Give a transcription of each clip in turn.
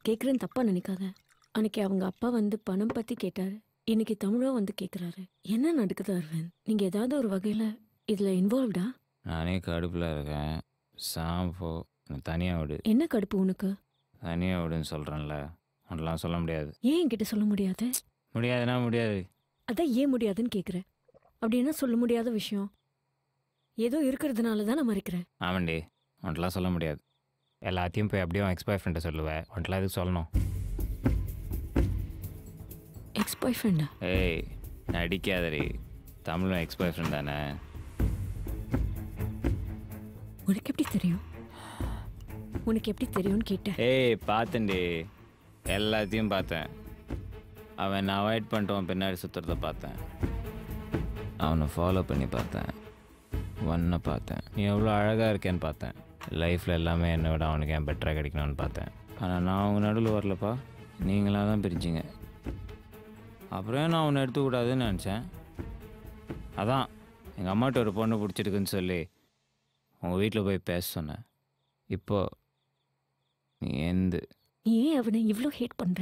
கேட்குறேன்னு தப்பா நினைக்காத அன்னைக்கு அவங்க அப்பா வந்து பணம் பத்தி கேட்டாரு இன்னைக்கு தமிழும் வந்து கேட்குறாரு என்ன நடக்குது அரவிந்த் நீங்க ஏதாவது ஒரு வகையில இதுல இன்வால்வ்டா நானே கடுப்பில் இருக்கேன் சாம்போ தனியாக விடு என்ன கடுப்பு உனக்கு தனியாக விடுன்னு சொல்கிறேன்ல அதெல்லாம் சொல்ல முடியாது ஏன் என்கிட்ட சொல்ல முடியாது முடியாதுன்னா முடியாது அதான் ஏன் முடியாதுன்னு கேட்குறேன் அப்படி என்ன சொல்ல முடியாத விஷயம் ஏதோ இருக்கிறதுனால தான் நான் மறைக்கிறேன் ஆமாண்டி உன்ட்டெலாம் சொல்ல முடியாது எல்லாத்தையும் போய் அப்படியே எக்ஸ் பாய் ஃப்ரெண்டை சொல்லுவேன் உன்ட்டெலாம் எதுக்கு சொல்லணும் எக்ஸ் பாய் ஃப்ரெண்டா ஏய் நடிக்காதடி தமிழும் எக்ஸ் பாய் ஃப்ரெண்ட் தானே உனக்கு எப்படி தெரியும் உனக்கு எப்படி தெரியும்னு கேட்டேன் ஏய் பார்த்தேன்டி எல்லாத்தையும் பார்த்தேன் அவன் நான் அவாய்ட் பண்ணிட்டு பின்னாடி சுற்றுறத பார்த்தேன் அவனை ஃபாலோ பண்ணி பார்த்தேன் ஒன்றை பார்த்தேன் நீ எவ்வளோ அழகாக இருக்கேன்னு பார்த்தேன் லைஃப்பில் எல்லாமே என்னை விட அவனுக்கு ஏன் பெட்டராக கிடைக்கணும்னு பார்த்தேன் ஆனால் நான் அவங்க நடுவில் வரலப்பா நீங்களாக தான் பிரிச்சிங்க அப்புறம் ஏன் நான் அவனை எடுத்துக்கூடாதுன்னு நினச்சேன் அதான் எங்கள் அம்மாட்ட ஒரு பொண்ணு பிடிச்சிருக்குன்னு சொல்லி உங்கள் வீட்டில் போய் பேச சொன்னேன் இப்போ நீ எந்து நீ ஏன் அவனை இவ்வளோ ஹேட் பண்ற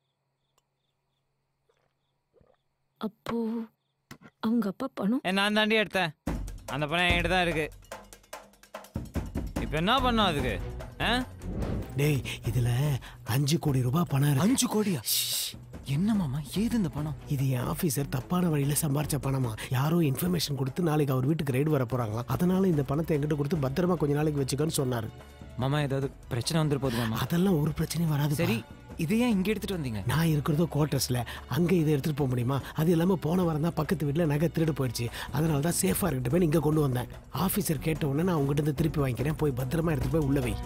அப்போ அவங்க அப்பா பணம் ஏ நான் தாண்டி எடுத்தேன் அந்த பணம் என்கிட்ட தான் இருக்கு இப்போ என்ன பண்ணோம் அதுக்கு ஆ டேய் இதுல அஞ்சு கோடி ரூபாய் பணம் இருக்கு அஞ்சு கோடியா என்ன மாமா ஏது இந்த பணம் இது என் ஆபீசர் தப்பான வழியில சம்பாரிச்ச பணமா யாரோ இன்ஃபர்மேஷன் கொடுத்து நாளைக்கு அவர் வீட்டுக்கு ரைடு வர போறாங்களாம் அதனால இந்த பணத்தை என்கிட்ட கொடுத்து பத்திரமா கொஞ்ச நாளைக்கு வச்சுக்கன்னு சொன்னாரு மாமா ஏதாவது பிரச்சனை வந்துரு போகுது மாமா அதெல்லாம் ஒரு பிரச்சனையும் வராது சரி இது ஏன் இங்க எடுத்துட்டு வந்தீங்க நான் இருக்கிறதோ குவார்ட்டர்ஸ்ல அங்க இதை எடுத்துட்டு போக முடியுமா அது இல்லாம போன வாரம் தான் பக்கத்து வீட்டுல நகை திருடு போயிடுச்சு அதனால தான் சேஃபா இருக்கட்டும் இங்க கொண்டு வந்தேன் ஆபீசர் கேட்ட உடனே நான் உங்ககிட்ட இருந்து திருப்பி வாங்கிக்கிறேன் போய் பத்திரமா எடுத்துட்டு போய் உள்ள வை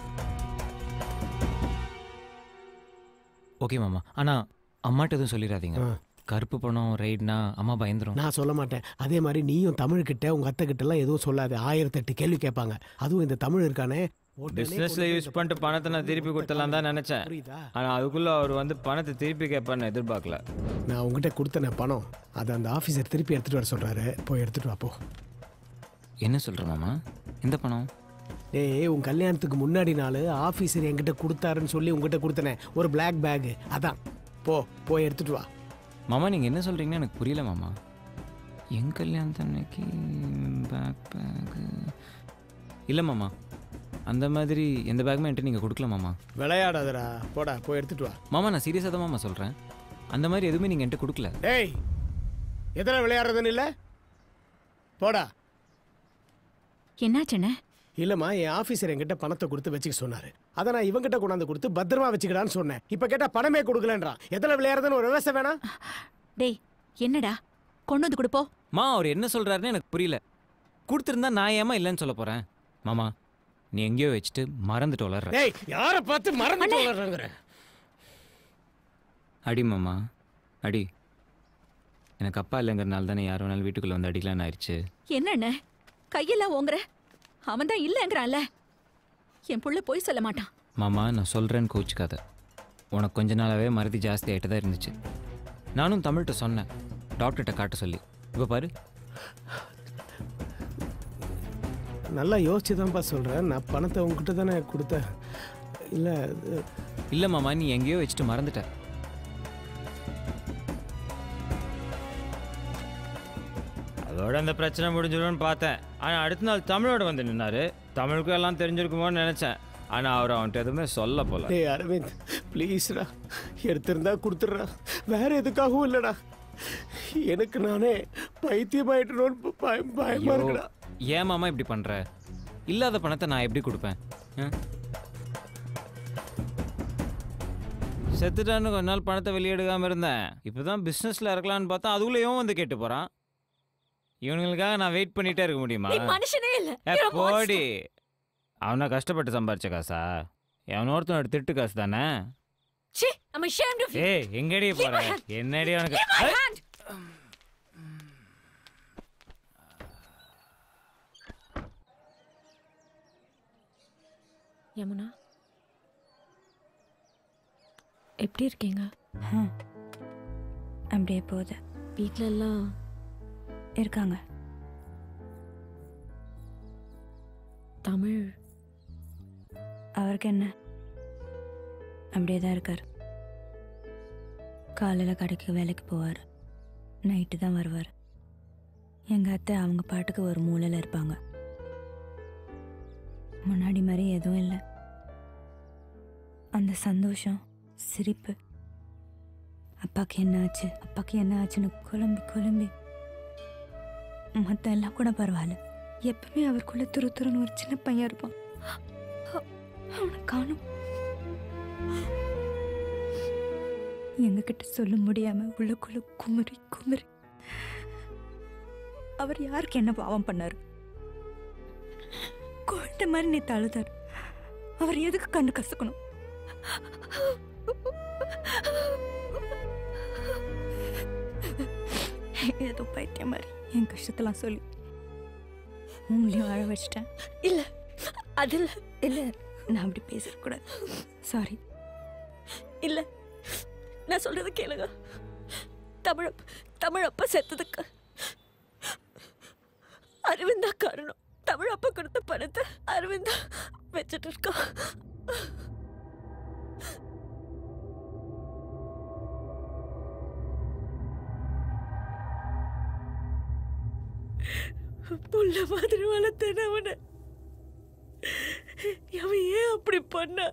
ஓகே மாமா ஆனா அம்மாட்ட எதுவும் சொல்லிடாதீங்க ஆ. கருப்பு பணம் ரைட்னா அம்மா பயந்துரும் நான் சொல்ல மாட்டேன் அதே மாதிரி நீயும் தமிழ் கிட்ட உங்க அத்தை கிட்ட எல்லாம் எதுவும் சொல்லாது ஆயிரத்தெட்டு கேள்வி கேட்பாங்க அதுவும் இந்த தமிழ் இருக்கானே உடனே பிஸ்னஸில் கொண்டு யூஸ் போய் பண்ணிட்டு பணத்தை நான் திருப்பி கொடுத்தலாம் தான் நினச்சேன் புரியுதா ஆனால் அதுக்குள்ளே அவர் வந்து பணத்தை திருப்பி கேட்பான்னு எதிர்பார்க்கல நான் உங்ககிட்ட கொடுத்தன பணம் அதை அந்த ஆஃபீஸர் திருப்பி எடுத்துட்டு வர சொல்றாரு போய் எடுத்துட்டு வா போ என்ன சொல்ற மாமா இந்த பணம் டேய் உன் கல்யாணத்துக்கு முன்னாடி நாள் ஆஃபீஸர் என்கிட்ட கொடுத்தாருன்னு சொல்லி உங்ககிட்ட கொடுத்தனே ஒரு Black பேக் அதான் போ போய் எடுத்துட்டு வா மாமா நீங்க என்ன சொல்றீங்கன்னு எனக்கு புரியல மாமா என் கல்யாணத்தன்னைக்கு பேக் பேக்கு இல்லை மாமா அந்த மாதிரி எந்த பேக்குமே என்கிட்ட நீங்கள் கொடுக்கல மாமா விளையாடாதடா போடா போய் எடுத்துட்டு வா மாமா நான் சீரியஸாக தான் மாமா சொல்கிறேன் அந்த மாதிரி எதுவுமே நீங்கள் என்கிட்ட கொடுக்கல டேய் எதில் விளையாடுறதுன்னு இல்லை போடா என்னாச்சுண்ணே இல்லைம்மா என் ஆஃபீஸர் என்கிட்ட பணத்தை கொடுத்து வச்சுக்க சொன்னாரு அதை நான் இவங்கிட்ட கொண்டாந்து கொடுத்து பத்திரமா வச்சுக்கடான்னு சொன்னேன் இப்போ கேட்டால் பணமே கொடுக்கலன்றான் எதில் விளையாடுறதுன்னு ஒரு விவசாயம் வேணாம் டேய் என்னடா கொண்டு வந்து கொடுப்போ மா அவர் என்ன சொல்கிறாருன்னு எனக்கு புரியல கொடுத்துருந்தா நான் ஏமா இல்லைன்னு சொல்ல போகிறேன் மாமா நீ எங்கேயோ வச்சுட்டு மறந்துட்டு வளர்ற டேய் யாரை பார்த்து மறந்து வளர்றாங்கிற அடி மாமா அடி எனக்கு அப்பா இல்லைங்கிறனால தானே யார் வேணாலும் வீட்டுக்குள்ளே வந்து அடிக்கலான்னு ஆயிடுச்சு என்னண்ணே கையெல்லாம் ஓங்குற அவன் தான் இல்லைங்கிறான்ல என் புள்ள போய் சொல்ல மாட்டான் மாமா நான் சொல்கிறேன்னு கோச்சிக்காத உனக்கு கொஞ்ச நாளாகவே மறதி ஜாஸ்தி ஆகிட்டு தான் இருந்துச்சு நானும் தமிழ்கிட்ட சொன்னேன் டாக்டர்கிட்ட காட்ட சொல்லி இப்போ பாரு நல்லா யோசிச்சு தான்ப்பா சொல்கிறேன் நான் பணத்தை உங்ககிட்ட தானே கொடுத்தேன் இல்லை இல்லை மாமா நீ எங்கேயோ வச்சுட்டு மறந்துட்ட அதோட அந்த பிரச்சனை முடிஞ்சிடும்னு பார்த்தேன் ஆனால் அடுத்த நாள் தமிழோட வந்து நின்னாரு தமிழுக்கும் எல்லாம் தெரிஞ்சிருக்குமோன்னு நினச்சேன் ஆனால் அவர் அவன்கிட்ட எதுவுமே சொல்ல போல டேய் அரவிந்த் ப்ளீஸ்டா எடுத்திருந்தா கொடுத்துட்றா வேற எதுக்காகவும் இல்லைடா எனக்கு நானே பைத்தியமாயிட்டணும்னு பயம் பயமா ஐயோ, இருக்குடா ஏன் மாமா இப்படி பண்ற இல்லாத பணத்தை நான் எப்படி கொடுப்பேன் ஆ? செத்துட்டான்னு கொஞ்ச நாள் பணத்தை வெளியெடுக்காமல் இருந்தேன் இப்போ தான் பிஸ்னஸில் இருக்கலான்னு பார்த்தா அதுக்குள்ளே இவன் வந்து கேட்டு போகிறான் இவனுங்களுக்காக நான் வெயிட் பண்ணிகிட்டே இருக்க முடியுமா நீ மனுஷனே இல்ல ஏ, You're a monster. போடி அவனா கஷ்டப்பட்டு சம்பாரிச்ச காசா எவனோ ஒருத்தனோட திட்டு காசு தானே ச்சீ I'm ashamed of you. ஏய் எங்கடி போற my hand. என்னடி உனக்கு Give my ஏய், hand. யமுனா எப்படி இருக்கீங்க அப்படியே போகுது வீட்ல எல்லாம் இருக்காங்க தமிழ் அவருக்கு என்ன அப்படியே தான் இருக்கார் காலையில் கடைக்கு வேலைக்கு போவார் நைட்டு தான் வருவார் எங்கள் அத்தை அவங்க பாட்டுக்கு ஒரு மூலையில் இருப்பாங்க முன்னாடி மாதிரி எதுவும் இல்லை அந்த சந்தோஷம் சிரிப்பு அப்பாக்கு என்ன ஆச்சு அப்பாக்கு என்ன ஆச்சுன்னு குழம்பி குழம்பி மற்ற எல்லாம் கூட பரவாயில்ல எப்பவுமே அவருக்குள்ள துரு துருன்னு ஒரு சின்ன பையன் இருப்பான் அ- அவனை காணும் எங்ககிட்ட சொல்ல முடியாம உள்ளுக்குள்ள குமரி குமரி அவர் யாருக்கு என்ன பாவம் பண்ணாரு குழந்தை மாதிரி நீ தழுதார் அவர் எதுக்கு கண்ணு கசக்கணும் ஏதோ பைத்தியம் மாதிரி என் கஷ்டத்தெல்லாம் சொல்லி உங்களையும் அழ வச்சிட்டேன் இல்ல அதில் இல்லை நான் அப்படி பேசக்கூடாது சாரி இல்ல நான் சொல்றது கேளுங்க தமிழ் தமிழ் அப்பா செத்ததுக்கு அரவிந்தா காரணம் தமிழ் அப்பா கொடுத்த பணத்தை அரவிந்தா வச்சுட்டு இருக்கா புள்ள மாதிரி வளர்த்தேன் அவனை அவன் ஏன் அப்படி பண்ணா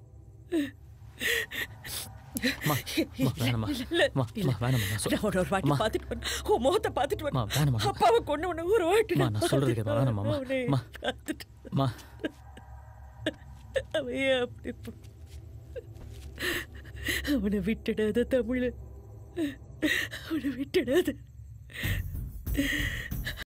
மா மா வேணாம்மா இல்ல, மா இல்ல. மா வேணாம்மா நான் சொல் நான் ஒரு ஒரு வாட்டி அம்மா. பார்த்துட்டு வரேன் உன் முகத்தை பார்த்துட்டு மா வரேன் வேணாம்மா அப்பாவை கொண்டு உன்னை ஒரு வாட்டி அம்மா, நான் சொல்றது கேட்க பார்த்துட்டு வேணாம்மா, அவனை அம்மா. பார்த்துட்டு மா அவன் ஏன் அப்படி ப- அவனை விட்டுடாத தமிழ அவனை விட்டுடாத